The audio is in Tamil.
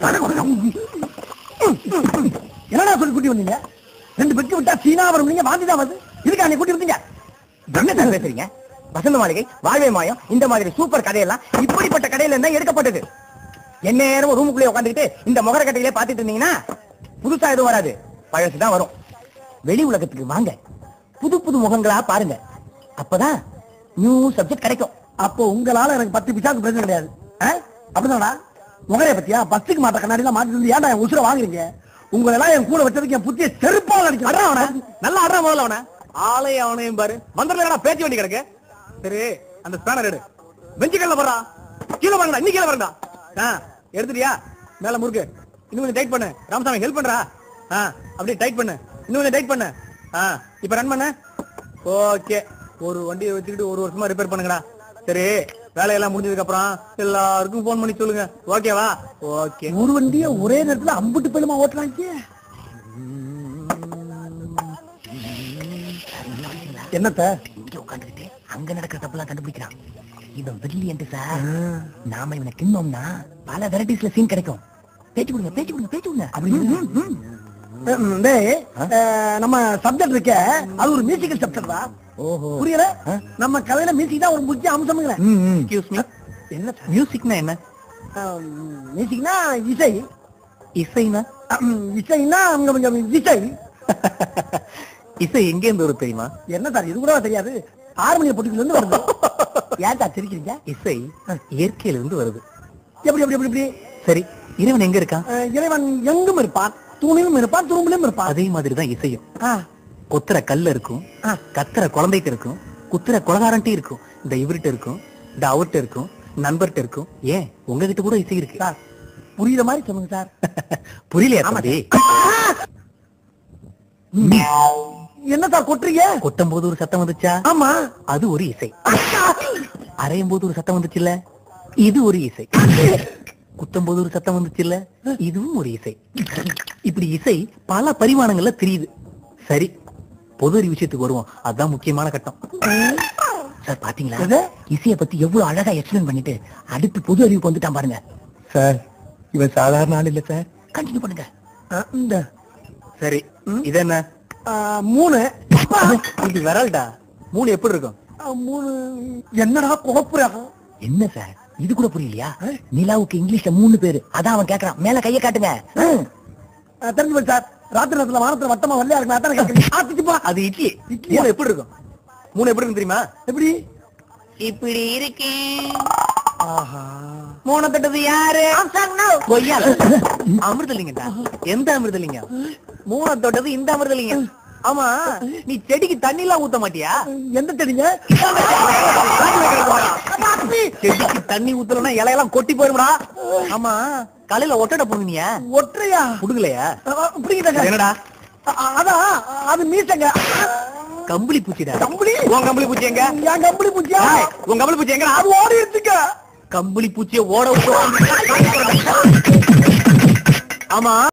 என்னடா சொல்லி கூட்டி வந்தீங்க ரெண்டு பெட்டி விட்டா சீனா வரும் நீங்க வாந்தி தான் வருது இதுக்கா நீ கூட்டி வந்தீங்க என்ன சார் பேசுறீங்க வசந்த மாளிகை வாழ்வே மாயம் இந்த மாதிரி சூப்பர் கதையெல்லாம் இப்படிப்பட்ட கடையில இருந்தா எடுக்கப்பட்டது என்ன நேரம் ரூமுக்குள்ளே உட்காந்துக்கிட்டு இந்த முகர கட்டையிலே பாத்துட்டு இருந்தீங்கன்னா புதுசா எதுவும் வராது பழசு தான் வரும் வெளி உலகத்துக்கு வாங்க புது புது முகங்களா பாருங்க அப்பதான் நியூ சப்ஜெக்ட் கிடைக்கும் அப்போ உங்களால எனக்கு பத்து பிசாக்கு பிரச்சனை கிடையாது ஆ? அப்படிதானடா முகரைய பத்தியா பத்துக்கு மாட்ட கண்ணாடி எல்லாம் மாட்டி வந்து ஏன்டா என் உசுர வாங்குறீங்க உங்களை எல்லாம் என் கூட வச்சதுக்கு என் புத்திய செருப்பால் அடிச்சு அவன நல்லா ஆடுறா முதல்ல அவன ஆளே அவனையும் பாரு மந்திரல பேச்சு வண்டி கிடக்கு சரி அந்த ஸ்பேனர் எடு பெஞ்சு கல்ல போறா கீழே வரண்டா இன்னி கீழே வரண்டா ஆ எடுத்துட்டியா மேல முறுக்கு இன்னும் கொஞ்சம் டைட் பண்ணு ராமசாமி ஹெல்ப் பண்றா ஆ அப்படியே டைட் பண்ணு இன்னும் கொஞ்சம் டைட் பண்ணு ஆ இப்ப ரன் பண்ணு ஓகே ஒரு வண்டியை வச்சுக்கிட்டு ஒரு வருஷமா ரிப்பேர் பண்ணுங்கடா சரி வேலையெல்லாம் முடிஞ்சதுக்கு அப்புறம் எல்லாருக்கும் போன் பண்ணி சொல்லுங்க ஓகேவா ஓகே ஒரு வண்டிய ஒரே நேரத்துல அம்புட்டு பெருமா ஓட்டுறாங்க என்னத்த இங்க உட்காந்துக்கிட்டு அங்க நடக்கிற தப்பெல்லாம் கண்டுபிடிக்கிறான் இவன் பிரில்லியன்ட் சார் நாம இவனை கிண்ணோம்னா பல வெரைட்டிஸ்ல சீன் கிடைக்கும் பேச்சு கொடுங்க பேச்சு கொடுங்க பேச்சு கொடுங்க அப்படி ம், டேய், அஹ், நம்ம சப்ஜெக்ட் இருக்க அது ஒரு மியூசிக்கல் சப்ஜெக்ட் தான் ஓஹோ புரியல நம்ம கதையில மியூசிக் தான் ஒரு முக்கிய அம்சம்ங்கிறேன் எக்ஸ்கியூஸ் மீ என்ன மியூசிக்னா என்ன மியூசிக்னா இசை இசைனா ம், இசைன்னா அங்க கொஞ்சம் இசை இசை எங்க இருந்து வரும் தெரியுமா என்ன சார் இது கூட தெரியாது ஆறுமணிய பொட்டுக்குல இருந்து வருது ஏன் சார் சிரிக்கிறீங்க இசை இயற்கையில இருந்து வருது எப்படி எப்படி எப்படி எப்படி சரி இறைவன் எங்க இருக்கான் அஹ், இறைவன் எங்கும் இருப்பான் தூணிலும் இருப்பான் துரும்பிலும் இருப்பான் அதே மாதிரிதான் இசையும் ஆ, கொத்துற கல்ல இருக்கும் ஆ. கத்துற குழந்தைக்கு இருக்கும் குத்துற குலகாரன்ட்டு இருக்கும் இந்த இவர்கிட்ட இருக்கும் இந்த அவர்கிட்ட இருக்கும் நண்பர்கிட்ட இருக்கும் ஏன் உங்ககிட்ட கூட இசை இருக்கு சார் புரியுற மாதிரி சொல்லுங்க சார் புரியலையா தம்பி என்ன சார் கொட்டுறீங்க கொட்டும் போது ஒரு சத்தம் வந்துச்சா ஆமா அது ஒரு இசை அரையும் போது ஒரு சத்தம் வந்துச்சுல்ல இது ஒரு இசை குத்தும் போது ஒரு சத்தம் வந்துச்சுல்ல இதுவும் ஒரு இசை இப்படி இசை பல பரிமாணங்கள்ல தெரியுது சரி பொது அறிவு விஷயத்துக்கு வருவோம் அதுதான் முக்கியமான கட்டம் சார் பாத்தீங்களா எது? இசைய பத்தி எவ்வளவு அழகா எக்ஸ்பிளைன் பண்ணிட்டு அடுத்து பொது அறிவுக்கு வந்துட்டான் பாருங்க சார் இவன் சாதாரண ஆள் இல்ல சார் கண்டினியூ பண்ணுங்க அஹ், இந்த சரி இது என்ன அஹ், மூணு இது விரல்டா மூணு எப்படி இருக்கும் அஹ், மூணு என்னடா குழப்புறாங்க என்ன சார் இது கூட புரியலையா நிலாவுக்கு இங்கிலீஷ்ல மூணு பேரு அதான் அவன் கேக்குறான் மேல கைய காட்டுங்க ம். அஹ், தெரிஞ்சு போச்சு சார் ராத்திரி நேரத்துல வானத்துல வட்டமா வெள்ளையா இருக்கு அதான கேக்குறீங்க ஆத்திச்சுப்பா அது இட்லி மூணு எப்படி இருக்கும் மூணு எப்படி இருக்கும் தெரியுமா எப்படி இப்படி இருக்கு ஆஹா மூணு தட்டது யாரு கொய்யா அமிர்தலிங்கடா எந்த அமிர்தலிங்கம் மூணு தொட்டது இந்த அமிர்தலிங்கம் ஆமா நீ செடிக்கு தண்ணி எல்லாம் ஊத்த மாட்டியா எந்த தெரியுங்க செடிக்கு தண்ணி ஊத்தலன்னா இலையெல்லாம் கொட்டி போயிருடா ஆமா காலையில ஒட்டடை புடுங்கினியா ஒற்றையா புடுங்கலையா அஹ், புரியுதாங்க என்னடா அ- அதான் அது மீசங்க கம்பளி பூச்சிடா கம்பளி உன் கம்பளி பூச்சி எங்க என் கம்பளி பூச்சியா ஏய், உன் கம்பளி பூச்சி எங்க அது ஓடி இருக்குங்க கம்பளி பூச்சிய ஓட விட்டு ஆமா